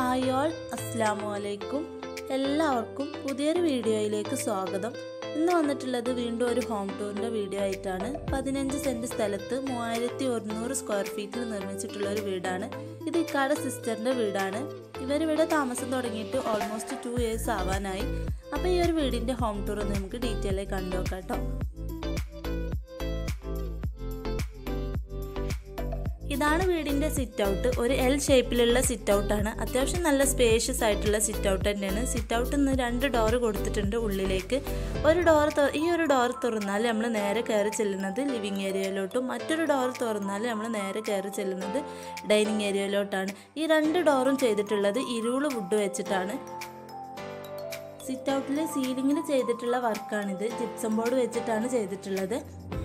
hi all അസ്സാമു അലൈക്കും എല്ലാവർക്കും പുതിയൊരു വീഡിയോയിലേക്ക് സ്വാഗതം ഇന്ന് വന്നിട്ടുള്ളത് വീണ്ടും ഒരു ഹോം ടൂറിൻ്റെ വീഡിയോ ആയിട്ടാണ് പതിനഞ്ച് സെൻറ്റ് സ്ഥലത്ത് മൂവായിരത്തി ഒരുന്നൂറ് സ്ക്വയർ ഫീറ്റിൽ നിർമ്മിച്ചിട്ടുള്ള ഒരു വീടാണ് ഇത് ഇക്കാടെ സിസ്റ്ററിൻ്റെ വീടാണ് ഇവരിവിടെ താമസം തുടങ്ങിയിട്ട് ഓൾമോസ്റ്റ് ടു ഇയേഴ്സ് ആവാനായി അപ്പോൾ ഈ ഒരു വീടിൻ്റെ ഹോം ടൂർ ഒന്ന് നമുക്ക് ഡീറ്റെയിൽ ആയി കണ്ടു നോക്കാം കേട്ടോ ഇതാണ് വീടിൻ്റെ സിറ്റ് ഔട്ട് ഒരു എൽ ഷേപ്പിലുള്ള സിറ്റ് ഔട്ടാണ് അത്യാവശ്യം നല്ല സ്പേഷ്യസ് ആയിട്ടുള്ള സിറ്റ് ഔട്ട് തന്നെയാണ് സിറ്റ് ഔട്ട് നിന്ന് രണ്ട് ഡോറ് കൊടുത്തിട്ടുണ്ട് ഉള്ളിലേക്ക് ഒരു ഡോർ ഈ ഒരു ഡോർ തുറന്നാൽ നമ്മൾ നേരെ കയറി ചെല്ലുന്നത് ലിവിങ് ഏരിയയിലോട്ടും മറ്റൊരു ഡോർ തുറന്നാൽ നമ്മൾ നേരെ കയറി ചെല്ലുന്നത് ഡൈനിങ് ഏരിയയിലോട്ടാണ് ഈ രണ്ട് ഡോറും ചെയ്തിട്ടുള്ളത് ഇരുള് വുഡ് വെച്ചിട്ടാണ് സിറ്റ് ഔട്ടിൽ സീലിങ്ങിൽ ചെയ്തിട്ടുള്ള വർക്കാണിത് ജിപ്സം ബോർഡ് വെച്ചിട്ടാണ് ചെയ്തിട്ടുള്ളത്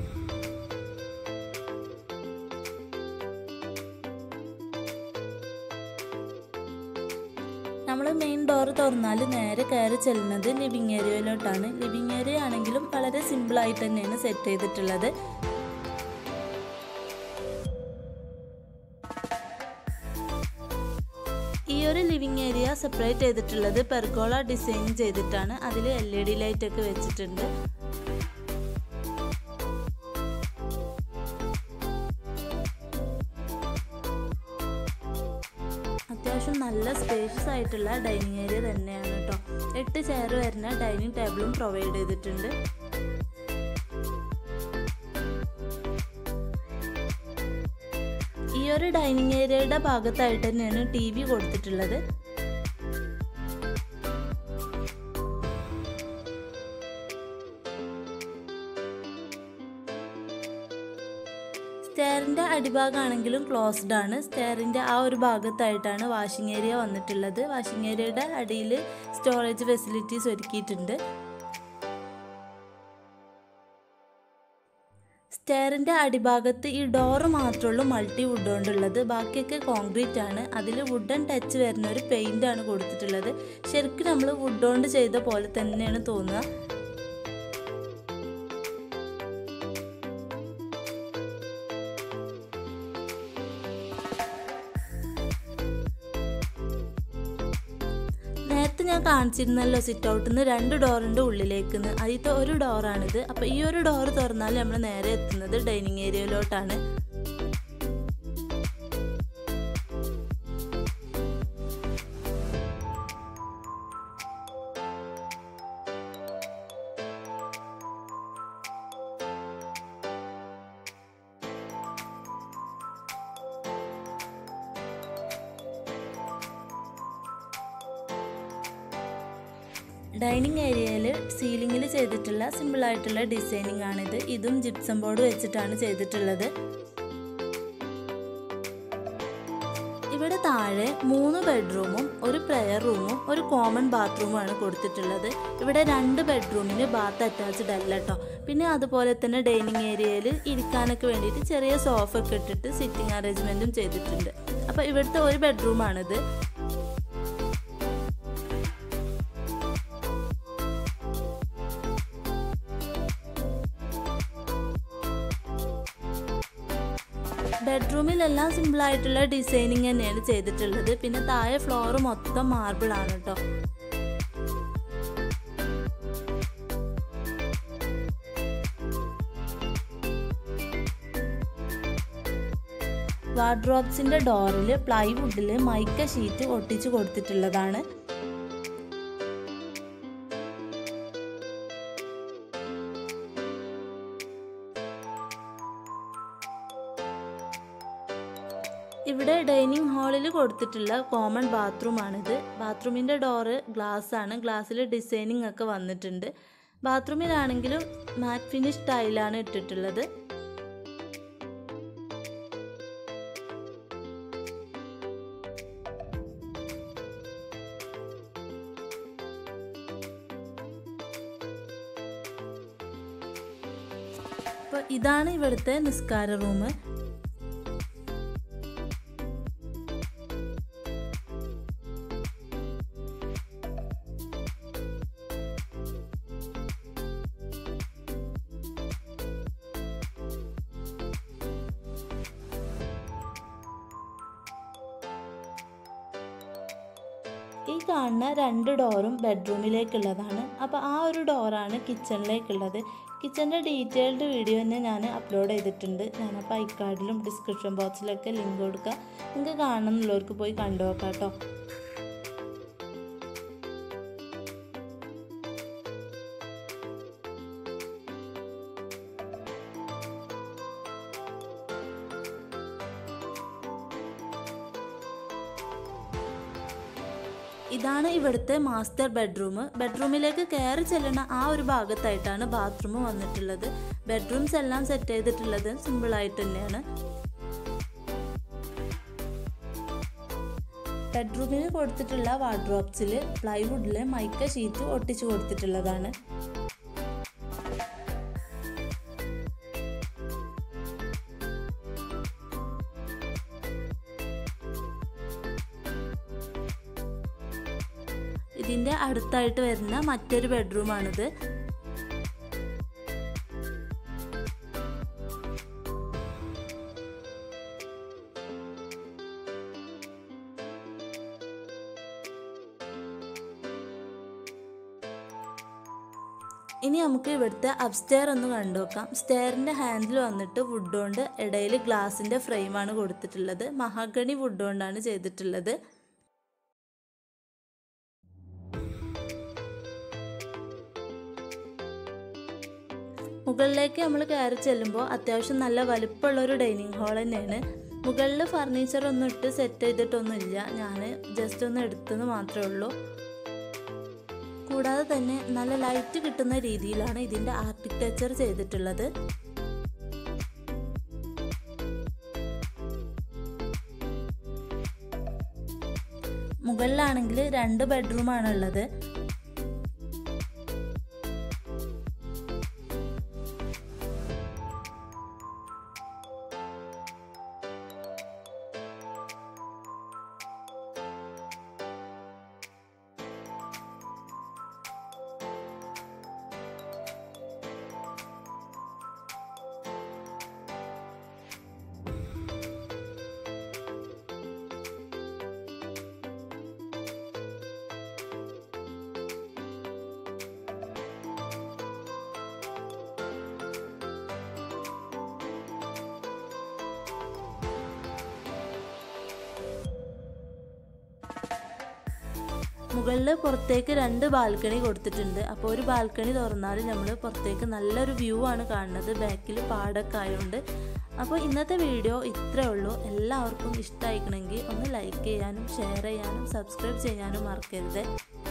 നമ്മൾ മെയിൻ ഡോർ തുറന്നാൽ നേരെ കയറി ചെല്ലുന്നത് ലിവിങ് ഏരിയയിലോട്ടാണ് ലിവിങ് ഏരിയ ആണെങ്കിലും വളരെ സിമ്പിളായിട്ട് തന്നെയാണ് സെറ്റ് ചെയ്തിട്ടുള്ളത് ഈ ഒരു ലിവിങ് ഏരിയ സെപ്പറേറ്റ് ചെയ്തിട്ടുള്ളത് പെർഗോള ഡിസൈൻ ചെയ്തിട്ടാണ് അതിൽ എൽ ഇ ഡി ലൈറ്റ് ഒക്കെ വെച്ചിട്ടുണ്ട് അത്യാവശ്യം നല്ല സ്പേഷ്യസ് ആയിട്ടുള്ള ഡൈനിങ് ഏരിയ തന്നെയാണ് കേട്ടോ എട്ട് ചെയർ വരുന്ന ഡൈനിങ് ടേബിളും പ്രൊവൈഡ് ചെയ്തിട്ടുണ്ട് ഈ ഒരു ഡൈനിങ് ഏരിയയുടെ ഭാഗത്തായിട്ട് തന്നെയാണ് ടി വി കൊടുത്തിട്ടുള്ളത് സ്റ്റെയറിൻ്റെ അടിഭാഗമാണെങ്കിലും ക്ലോസ്ഡ് ആണ് സ്റ്റെയറിൻ്റെ ആ ഒരു ഭാഗത്തായിട്ടാണ് വാഷിംഗ് ഏരിയ വന്നിട്ടുള്ളത് വാഷിംഗ് ഏരിയയുടെ അടിയിൽ സ്റ്റോറേജ് ഫെസിലിറ്റീസ് ഒരുക്കിയിട്ടുണ്ട് സ്റ്റെയറിൻ്റെ അടിഭാഗത്ത് ഈ ഡോറ് മാത്രമുള്ളൂ മൾട്ടി വുഡ് കൊണ്ടുള്ളത് ബാക്കിയൊക്കെ കോൺക്രീറ്റ് ആണ് അതിൽ വുഡൻ ടച്ച് വരുന്ന ഒരു പെയിൻ്റ് ആണ് കൊടുത്തിട്ടുള്ളത് ശരിക്കും നമ്മൾ വുഡ് കൊണ്ട് ചെയ്ത പോലെ തന്നെയാണ് തോന്നുക നേരത്തെ ഞാൻ കാണിച്ചിരുന്നല്ലോ സിറ്റ് ഔട്ടിൽ നിന്ന് രണ്ട് ഡോറിൻ്റെ ഉള്ളിലേക്ക് അതിലത്തെ ഒരു ഡോറാണിത് അപ്പോൾ ഈ ഒരു ഡോർ തുറന്നാൽ നമ്മൾ നേരെ എത്തുന്നത് ഡൈനിങ് ഏരിയയിലോട്ടാണ് ഡൈനിങ് ഏരിയയിൽ സീലിങ്ങിൽ ചെയ്തിട്ടുള്ള സിമ്പിൾ ആയിട്ടുള്ള ഡിസൈനിങ് ആണിത് ഇതും ജിപ്സം ബോർഡ് വെച്ചിട്ടാണ് ചെയ്തിട്ടുള്ളത് ഇവിടെ താഴെ മൂന്ന് ബെഡ്റൂമും ഒരു പ്രെയർ റൂമും ഒരു കോമൺ ബാത്റൂമുമാണ് കൊടുത്തിട്ടുള്ളത് ഇവിടെ രണ്ട് ബെഡ്റൂമിന് ബാത്ത് അറ്റാച്ച്ഡ് അല്ല കേട്ടോ പിന്നെ അതുപോലെ തന്നെ ഡൈനിങ് ഏരിയയിൽ ഇരിക്കാനൊക്കെ വേണ്ടിയിട്ട് ചെറിയ സോഫ ഒക്കെ ഇട്ടിട്ട് സിറ്റിംഗ് അറേഞ്ച്മെൻറ്റും ചെയ്തിട്ടുണ്ട് അപ്പോൾ ഇവിടുത്തെ ഒരു ബെഡ്റൂമാണിത് ബെഡ്റൂമിലെല്ലാം സിമ്പിൾ ആയിട്ടുള്ള ഡിസൈനിങ് തന്നെയാണ് ചെയ്തിട്ടുള്ളത് പിന്നെ താഴെ ഫ്ലോർ മൊത്തം മാർബിൾ ആണ് കേട്ടോ വാർഡ്രോബ്സിന്റെ ഡോറിൽ പ്ലൈവുഡിൽ മൈക്ക ഷീറ്റ് ഒട്ടിച്ചു കൊടുത്തിട്ടുള്ളതാണ് ഇവിടെ ഡൈനിങ് ഹാളിൽ കൊടുത്തിട്ടുള്ള കോമൺ ബാത്റൂം ആണിത് ബാത്റൂമിൻ്റെ ഡോറ് ഗ്ലാസ് ആണ് ഗ്ലാസ്സിൽ ഡിസൈനിങ് ഒക്കെ വന്നിട്ടുണ്ട് ബാത്റൂമിലാണെങ്കിലും മാറ്റ് ഫിനിഷ് ടൈലാണ് ഇട്ടിട്ടുള്ളത് അപ്പോൾ ഇതാണ് ഇവിടുത്തെ നിസ്കാര റൂം ഈ കാണുന്ന രണ്ട് ഡോറും ബെഡ്റൂമിലേക്കുള്ളതാണ് അപ്പോൾ ആ ഒരു ഡോറാണ് കിച്ചണിലേക്കുള്ളത് കിച്ചൻ്റെ ഡീറ്റെയിൽഡ് വീഡിയോ തന്നെ ഞാൻ അപ്ലോഡ് ചെയ്തിട്ടുണ്ട് ഞാനപ്പോൾ ഐക്കാർഡിലും ഡിസ്ക്രിപ്ഷൻ ബോക്സിലൊക്കെ ലിങ്ക് കൊടുക്കുക നിങ്ങൾക്ക് കാണണമെന്നുള്ളവർക്ക് പോയി കണ്ടു നോക്കാം കേട്ടോ ഇതാണ് ഇവിടുത്തെ മാസ്റ്റർ ബെഡ്റൂം ബെഡ്റൂമിലേക്ക് കയറി ചെല്ലുന്ന ആ ഒരു ഭാഗത്തായിട്ടാണ് ബാത്റൂം വന്നിട്ടുള്ളത് ബെഡ്റൂംസ് എല്ലാം സെറ്റ് ചെയ്തിട്ടുള്ളത് സിമ്പിളായിട്ട് തന്നെയാണ് ബെഡ്റൂമിൽ കൊടുത്തിട്ടുള്ള വാർഡ്രോബ്സിൽ പ്ലൈവുഡിൽ മൈക്ക ഷീറ്റ് ഒട്ടിച്ചു കൊടുത്തിട്ടുള്ളതാണ് ഇതിൻ്റെ അടുത്തായിട്ട് വരുന്ന മറ്റൊരു ബെഡ്റൂമാണിത് ഇനി നമുക്ക് ഇവിടുത്തെ അപ്സ്റ്റെയർ ഒന്ന് കണ്ടു നോക്കാം സ്റ്റെയറിൻ്റെ ഹാൻഡിൽ വന്നിട്ട് വുഡ് കൊണ്ട് ഇടയിൽ ഗ്ലാസിൻ്റെ ഫ്രെയിമാണ് കൊടുത്തിട്ടുള്ളത് മഹാഗണി വുഡ് കൊണ്ടാണ് ചെയ്തിട്ടുള്ളത് മുകളിലേക്ക് നമ്മൾ കയറി ചെല്ലുമ്പോൾ അത്യാവശ്യം നല്ല വലിപ്പമുള്ള ഒരു ഡൈനിങ് ഹാൾ തന്നെയാണ് മുകളിൽ ഫർണിച്ചർ ഒന്നും ഇട്ട് സെറ്റ് ചെയ്തിട്ടൊന്നുമില്ല ഞാൻ ജസ്റ്റ് ഒന്ന് എടുത്തെന്ന് മാത്രമേ ഉള്ളൂ കൂടാതെ തന്നെ നല്ല ലൈറ്റ് കിട്ടുന്ന രീതിയിലാണ് ഇതിൻ്റെ ആർക്കിടെക്ചർ ചെയ്തിട്ടുള്ളത് മുകളിലാണെങ്കിൽ രണ്ട് ബെഡ്റൂമാണ് ഉള്ളത് മുകളിൽ പുറത്തേക്ക് രണ്ട് ബാൽക്കണി കൊടുത്തിട്ടുണ്ട് അപ്പോൾ ഒരു ബാൽക്കണി തുറന്നാൽ നമ്മൾ പുറത്തേക്ക് നല്ലൊരു വ്യൂ ആണ് കാണുന്നത് ബാക്കിൽ പാടൊക്കെ ആയതുകൊണ്ട് അപ്പോൾ ഇന്നത്തെ വീഡിയോ ഇത്രേ ഉള്ളൂ എല്ലാവർക്കും ഇഷ്ടമായിക്കണമെങ്കിൽ ഒന്ന് ലൈക്ക് ചെയ്യാനും ഷെയർ ചെയ്യാനും സബ്സ്ക്രൈബ് ചെയ്യാനും മറക്കരുത്